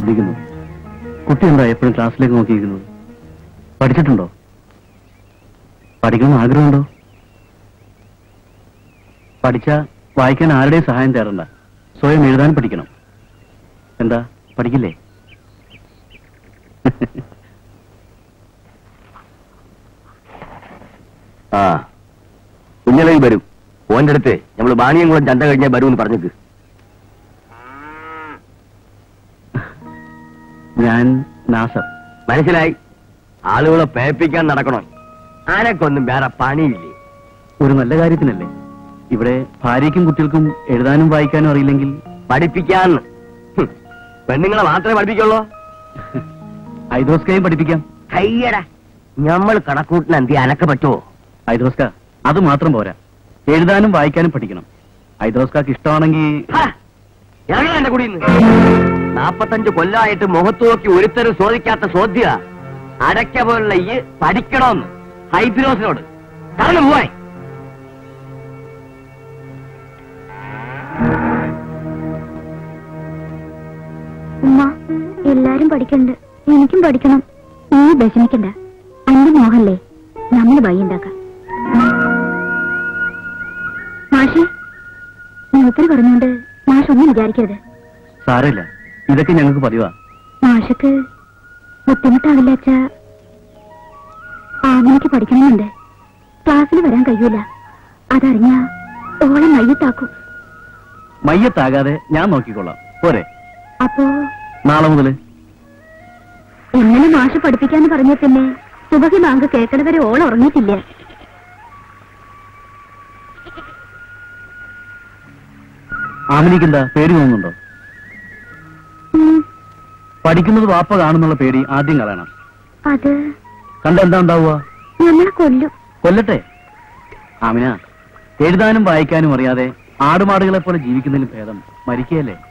ശ്രദ്ധിക്കുന്നു കുട്ടി എന്താ എപ്പോഴും ക്ലാസ്സിലേക്ക് നോക്കിയിരിക്കുന്നത് പഠിച്ചിട്ടുണ്ടോ പഠിക്കണം ആഗ്രഹമുണ്ടോ പഠിച്ച വായിക്കാൻ ആരുടെയും സഹായം തേടണ്ട സ്വയം എഴുതാൻ പഠിക്കണം എന്താ പഠിക്കില്ലേ ആ കുഞ്ഞളയിൽ വരും ഓന്റെ അടുത്ത് നമ്മൾ ബാണിയംകുളം ചന്ത കഴിഞ്ഞാൽ വരുമെന്ന് പറഞ്ഞിട്ട് ഞാൻ നാസർ മനസ്സിലായി ആളുകളെ പേപ്പിക്കാൻ നടക്കണം ആനക്കൊന്നും വേറെ പണിയില്ലേ ഒരു നല്ല കാര്യത്തിനല്ലേ ഇവിടെ ഭാര്യയ്ക്കും കുട്ടികൾക്കും എഴുതാനും വായിക്കാനും അറിയില്ലെങ്കിൽ പഠിപ്പിക്കാന്ന് ഹും. പെണ്ണുങ്ങളെ മാത്രമേ പഠിപ്പിക്കുള്ളൂ ഐദോസ്കയും പഠിപ്പിക്കാം കയ്യട നമ്മൾ കണക്കൂട്ടിന് എന്തി അനക്ക് പറ്റുമോ ഐദോസ്ക അത് മാത്രം പോരാ എഴുതാനും വായിക്കാനും പഠിക്കണം ഐദോസ്കാക്ക് ഇഷ്ടമാണെങ്കിൽ ഞങ്ങൾ എന്റെ കുടിയിൽ നാപ്പത്തഞ്ച് കൊല്ലമായിട്ട് മുഖത്ത് നോക്കി ഒരുത്തരും ചോദിക്കാത്ത ചോദ്യ അടയ്ക്ക പോലുള്ള ഈ പഠിക്കണമെന്ന് ഹൈദ്രോസിനോട് കടന്നു പോവാൻ ഉമ്മ എല്ലാരും പഠിക്കണ്ട് എനിക്കും പഠിക്കണം നീ വിഷമിക്കണ്ട അന്റെ മോഹല്ലേ നമ്മൾ വഴിയുണ്ടാക്കാം മാഷെ മൂപ്പര് പറഞ്ഞോണ്ട് മാഷ് ഒന്നും വിചാരിക്കരുത് സാരമില്ല ഇതൊക്കെ ഞങ്ങൾക്ക് പതിവാ മാഷക്ക് ബുദ്ധിമുട്ടാവില്ല അച്ഛ ആമിനിക്ക് പഠിക്കണമെന്നുണ്ട് ക്ലാസ്സിൽ വരാൻ കഴിയൂല അതറിഞ്ഞ ഓളെ മയ്യത്താക്കും മയ്യത്താകാതെ ഞാൻ നോക്കിക്കൊള്ളാം പോരെ അപ്പോ നാളെ മുതല് ഇന്നലെ മാഷ് പഠിപ്പിക്കാന്ന് പറഞ്ഞ പിന്നെ സുബഹി ബാങ്ക് കേൾക്കണവരെ ഓൾ ഉറങ്ങിയിട്ടില്ല ആമിനിക്ക് എന്താ പേടി തോന്നുന്നുണ്ടോ ഉം, പഠിക്കുന്നത് വാപ്പ കാണുന്നുള്ള പേടി ആദ്യം കളയണം അത് കണ്ട എന്താ ഉണ്ടാവുക നമ്മളെ കൊല്ലും കൊല്ലട്ടെ ആമിന എഴുതാനും വായിക്കാനും അറിയാതെ ആടുമാടുകളെ പോലെ ജീവിക്കുന്നതിലും ഭേദം മരിക്കുകയല്ലേ